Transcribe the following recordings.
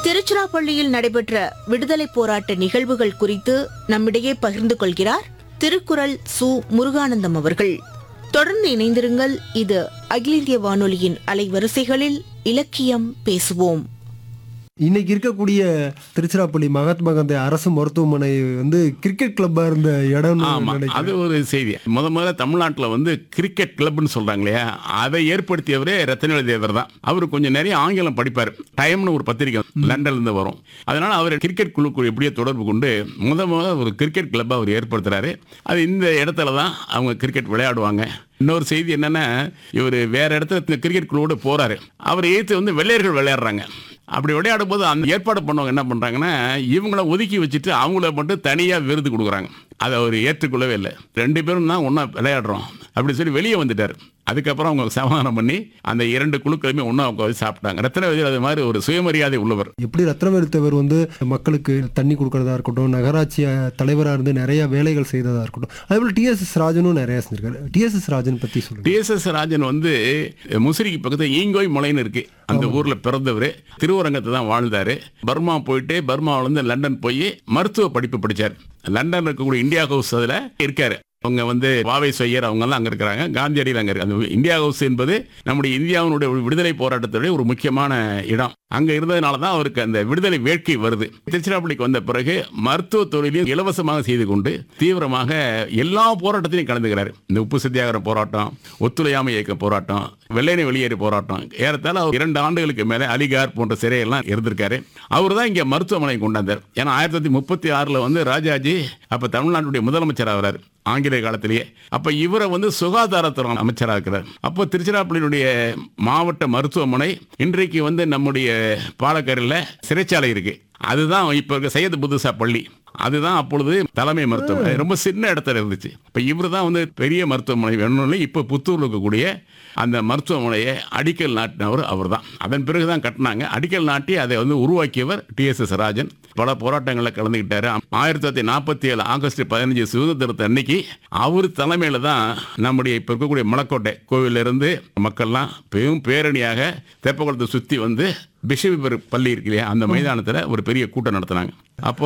திருச்சிராப்பள்ளியில் நடைபெற்ற விடுதலை போராட்ட நிகழ்வுகள் குறித்து நம்மிடையே பகிர்ந்து கொள்கிறார் திருக்குறள் சு முருகானந்தம் அவர்கள் தொடர்ந்து இணைந்திருங்கள் இது அகில இந்திய வானொலியின் அலைவரிசைகளில் இலக்கியம் பேசுவோம் இன்னைக்கு இருக்கக்கூடிய திருச்சிராப்பள்ளி மகாத்மா காந்தி அரசு மருத்துவமனை வந்து கிரிக்கெட் கிளப்பா இருந்த இடம்னு ஆமா அது நினைக்கிறேன் ஒரு செய்தி முத முதல்ல தமிழ்நாட்டுல வந்து கிரிக்கெட் கிளப்னு சொல்றாங்க இல்லையா அதை ஏற்படுத்தியவரே ரத்தனவேலு தேவர் தான் அவர் கொஞ்சம் நிறைய ஆங்கிலம் படிப்பார் டைம்னு ஒரு பத்திரிக்கை லண்டன்ல இருந்து வரும் அதனால அவர் கிரிக்கெட் குழுக்கு எப்படியோ தொடர்பு கொண்டு முத முத ஒரு கிரிக்கெட் கிளப் அவர் ஏற்படுத்துறாரு அது இந்த இடத்துல தான் அவங்க கிரிக்கெட் விளையாடுவாங்க இன்னொரு செய்தி என்னன்னா இவர் வேற இடத்துல கிரிக்கெட் குழுவோட போறாரு அவர் ஏத்து வந்து வெள்ளையர்கள் விளையாடுறாங்க அப்படி விளையாடும் போது அந்த ஏற்பாடு பண்ணவங்க என்ன பண்றாங்கன்னா இவங்கள ஒதுக்கி வச்சுட்டு அவங்கள மட்டும் தனியா விருது கொடுக்குறாங்க அதை அவர் ஏற்றுக்கொள்ளவே இல்லை ரெண்டு பேரும் தான் ஒன்றா விளையாடுறோம் அப்படி சொல்லி வெளியே வந்துட்டார் அதுக்கப்புறம் அவங்க சமாதானம் பண்ணி அந்த இரண்டு குழுக்களுமே ஒன்றா உட்காந்து சாப்பிட்டாங்க ரத்னவேதி அது மாதிரி ஒரு சுயமரியாதை உள்ளவர் எப்படி ரத்னவேலு தேவர் வந்து மக்களுக்கு தண்ணி கொடுக்கறதா இருக்கட்டும் நகராட்சி தலைவராக இருந்து நிறைய வேலைகள் செய்ததா இருக்கட்டும் அதே போல டிஎஸ்எஸ் ராஜனும் நிறைய செஞ்சிருக்காரு டிஎஸ்எஸ் ராஜன் பத்தி சொல்லுங்க டிஎஸ்எஸ் ராஜன் வந்து முசிறிக்கு பக்கத்தில் ஈங்கோய் மலைன்னு இருக்கு அந்த ஊர்ல பிறந்தவர் திருவரங்கத்தை தான் வாழ்ந்தாரு பர்மா போயிட்டு பர்மாவுல இருந்து லண்டன் போய் மருத்துவ படிப்பு படிச்சார் லண்டன் இருக்கக்கூடிய இந்தியா ஹவுஸ் அதுல இருக்காரு அவங்க வந்து வாவை செய்யர் அவங்க எல்லாம் அங்க இருக்கிறாங்க காந்தியடியில் அங்க இருக்கு அந்த இந்தியா ஹவுஸ் என்பது நம்முடைய இந்தியாவினுடைய விடுதலை போராட்டத்துடைய ஒரு முக்கியமான இடம் அங்க இருந்ததுனால தான் அவருக்கு அந்த விடுதலை வேட்கை வருது திருச்சிராப்பள்ளிக்கு வந்த பிறகு மருத்துவ தொழிலையும் இலவசமாக செய்து கொண்டு தீவிரமாக எல்லா போராட்டத்திலையும் கலந்துக்கிறார் இந்த உப்பு சத்தியாகிர போராட்டம் ஒத்துழையாமை இயக்க போராட்டம் வெள்ளையனை வெளியேறு போராட்டம் ஏறத்தாழ அவர் இரண்டு ஆண்டுகளுக்கு மேலே அலிகார் போன்ற சிறையெல்லாம் இருந்திருக்காரு அவர் தான் இங்க மருத்துவமனை கொண்டாந்தார் ஏன்னா ஆயிரத்தி தொள்ளாயிரத்தி முப்பத்தி ஆறுல வந்து ராஜாஜி அப்ப தமிழ்நாட்டுடைய முதலமைச்சர் ஆகிறார் ஆங்கிலேய காலத்திலேயே அப்ப இவரை வந்து சுகாதாரத்துறை அமைச்சராக இருக்கிறார் அப்போ திருச்சிராப்பள்ளியினுடைய மாவட்ட மருத்துவமனை இன்றைக்கு வந்து நம்முடைய பாலக்கரையில் சிறைச்சாலை இருக்கு அதுதான் இப்ப இருக்க சையது புதுசா பள்ளி அதுதான் அப்பொழுது தலைமை மருத்துவமனை ரொம்ப சின்ன இடத்துல இருந்துச்சு இப்ப இவர் தான் வந்து பெரிய மருத்துவமனை வேணும்னு இப்ப புத்தூர்ல இருக்கக்கூடிய அந்த மருத்துவமனையை அடிக்கல் நாட்டினவர் அவர் தான் அதன் பிறகு தான் கட்டினாங்க அடிக்கல் நாட்டி அதை வந்து உருவாக்கியவர் டிஎஸ்எஸ் ராஜன் பல போராட்டங்களில் கலந்துக்கிட்டாரு ஆயிரத்தி தொள்ளாயிரத்தி நாற்பத்தி ஏழு ஆகஸ்ட் பதினஞ்சு சுதந்திரத்தை அன்னைக்கு அவர் தலைமையில தான் நம்முடைய இப்ப இருக்கக்கூடிய மலக்கோட்டை கோவில்ல இருந்து மக்கள்லாம் பெரும் பேரணியாக தெப்பகுளத்தை சுத்தி வந்து பிஷப் பள்ளி இருக்கு இல்லையா அந்த மைதானத்தில் ஒரு பெரிய கூட்டம் நடத்தினாங்க அப்போ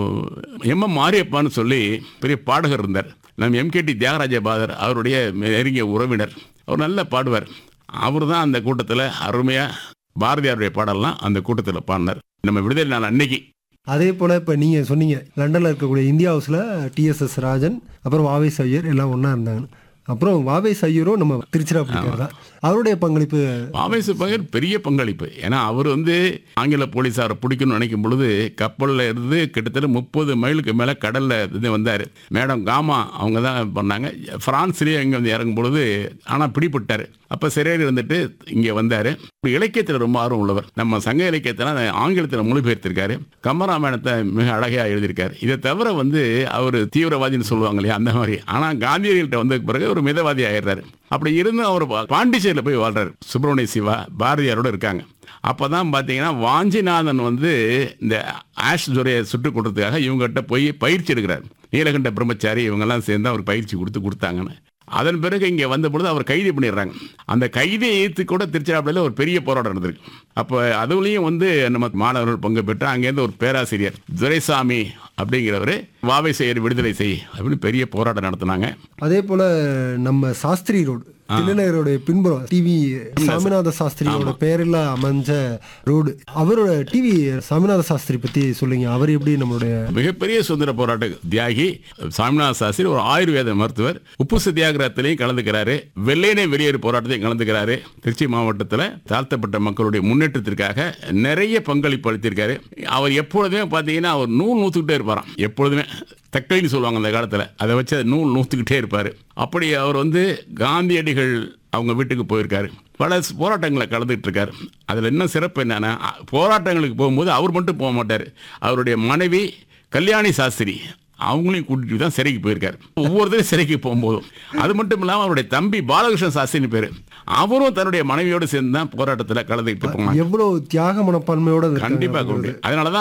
எம் எம் மாரியப்பான்னு சொல்லி பெரிய பாடகர் இருந்தார் நம்ம எம்கேடி தியாகராஜ பாதர் அவருடைய நெருங்கிய உறவினர் அவர் நல்லா பாடுவார் அவர் தான் அந்த கூட்டத்தில் அருமையாக பாரதியாருடைய பாடல்லாம் அந்த கூட்டத்தில் பாடினார் நம்ம விடுதலை நாள் அன்னைக்கு அதே போல இப்ப நீங்க சொன்னீங்க லண்டன்ல இருக்கக்கூடிய இந்தியா ஹவுஸ்ல டிஎஸ்எஸ் ராஜன் அப்புறம் வாவை சையர் எல்லாம் ஒண்ணா இருந்தாங்க அப்புறம் வாவை சையரும் நம்ம திருச்சிராப்பள்ளிக்கார் தான் அவருடைய பங்களிப்பு ஆவேச பகர் பெரிய பங்களிப்பு ஏன்னா அவர் வந்து ஆங்கில போலீஸாரை பிடிக்கணும்னு நினைக்கும் பொழுது கப்பலில் இருந்து கிட்டத்தட்ட முப்பது மைலுக்கு மேலே கடலில் இது வந்தார் மேடம் காமா அவங்க தான் பண்ணாங்க ஃப்ரான்ஸ்லேயே இங்கே வந்து இறங்கும் பொழுது ஆனால் பிடிபட்டார் அப்போ சிறையில் இருந்துட்டு இங்கே வந்தார் இலக்கியத்தில் ரொம்ப ஆர்வம் உள்ளவர் நம்ம சங்க இலக்கியத்தில் ஆங்கிலத்தில் மொழிபெயர்த்திருக்காரு கம்பராமாயணத்தை மிக அழகாக எழுதியிருக்காரு இதை தவிர வந்து அவர் தீவிரவாதின்னு சொல்லுவாங்க இல்லையா அந்த மாதிரி ஆனால் காந்தியடிகள்கிட்ட வந்த பிறகு ஒரு மிதவாதி ஆயிடுறாரு அப்படி இருந்து அவர் பாண்டிச்சேரியில் போய் வாழ்றாரு சுப்பிரமணிய சிவா பாரதியாரோட இருக்காங்க அப்பதான் பார்த்தீங்கன்னா வாஞ்சிநாதன் வந்து இந்த ஆஷ் துரையை சுட்டுக் கொடுத்ததுக்காக இவங்ககிட்ட போய் பயிற்சி எடுக்கிறார் நீலகண்ட பிரம்மச்சாரி இவங்கெல்லாம் சேர்ந்து அவர் பயிற்சி கொடுத்து கொடுத்தாங்கன்னு அதன் பிறகு இங்கே வந்த பொழுது அவர் கைது பண்ணிடுறாங்க அந்த கைதை ஏற்று கூட திருச்சிராப்பள்ளியில் ஒரு பெரிய போராட்டம் நடந்திருக்கு அப்போ அதுலேயும் வந்து நம்ம மாணவர்கள் பங்கு பெற்று அங்கேருந்து ஒரு பேராசிரியர் துரைசாமி அப்படிங்கிறவர் வாவை செய்யர் விடுதலை செய் அப்படின்னு பெரிய போராட்டம் நடத்தினாங்க அதே போல நம்ம சாஸ்திரி ரோடு தில்லைநகருடைய பின்புறம் டிவி சாமிநாத சாஸ்திரியோட பெயரில் அமைஞ்ச ரோடு அவரோட டிவி சாமிநாத சாஸ்திரி பத்தி சொல்லுங்க அவர் எப்படி நம்மளுடைய மிகப்பெரிய சுதந்திர போராட்ட தியாகி சாமிநாத சாஸ்திரி ஒரு ஆயுர்வேத மருத்துவர் உப்பு சத்தியாகிரகத்திலையும் கலந்துக்கிறாரு வெள்ளையனே வெளியேறு போராட்டத்தையும் கலந்துக்கிறாரு திருச்சி மாவட்டத்தில் தாழ்த்தப்பட்ட மக்களுடைய முன்னேற்றத்திற்காக நிறைய பங்களிப்பு அளித்திருக்காரு அவர் எப்பொழுதுமே பார்த்தீங்கன்னா அவர் நூல் நூற்றுக்கிட்டே இருப்பாராம் எப்பொழுதுமே தக்கைன்னு சொல்லுவாங்க அந்த காலத்தில் அதை வச்சு அதை நூல் நூற்றுக்கிட்டே இருப்பார் அப்படி அவர் வந்து காந்தியடிகள் அவங்க வீட்டுக்கு போயிருக்காரு பல போராட்டங்களை கலந்துட்டு இருக்காரு அதில் என்ன சிறப்பு என்னன்னா போராட்டங்களுக்கு போகும்போது அவர் மட்டும் போக மாட்டார் அவருடைய மனைவி கல்யாணி சாஸ்திரி அவங்களையும் கூட்டிட்டு தான் சிறைக்கு போயிருக்காரு ஒவ்வொருத்தரும் சிறைக்கு போகும்போதும் அது மட்டும் இல்லாமல் அவருடைய தம்பி பாலகிருஷ்ண சாஸ்திரின்னு பேர் அவரும் தன்னுடைய மனைவியோடு சேர்ந்து தான் போராட்டத்தில் கலந்துக்கிட்டு போனாங்க எவ்வளவு தியாக மனப்பான்மையோட இருக்காங்க கண்டிப்பாக அவரோட. அதனால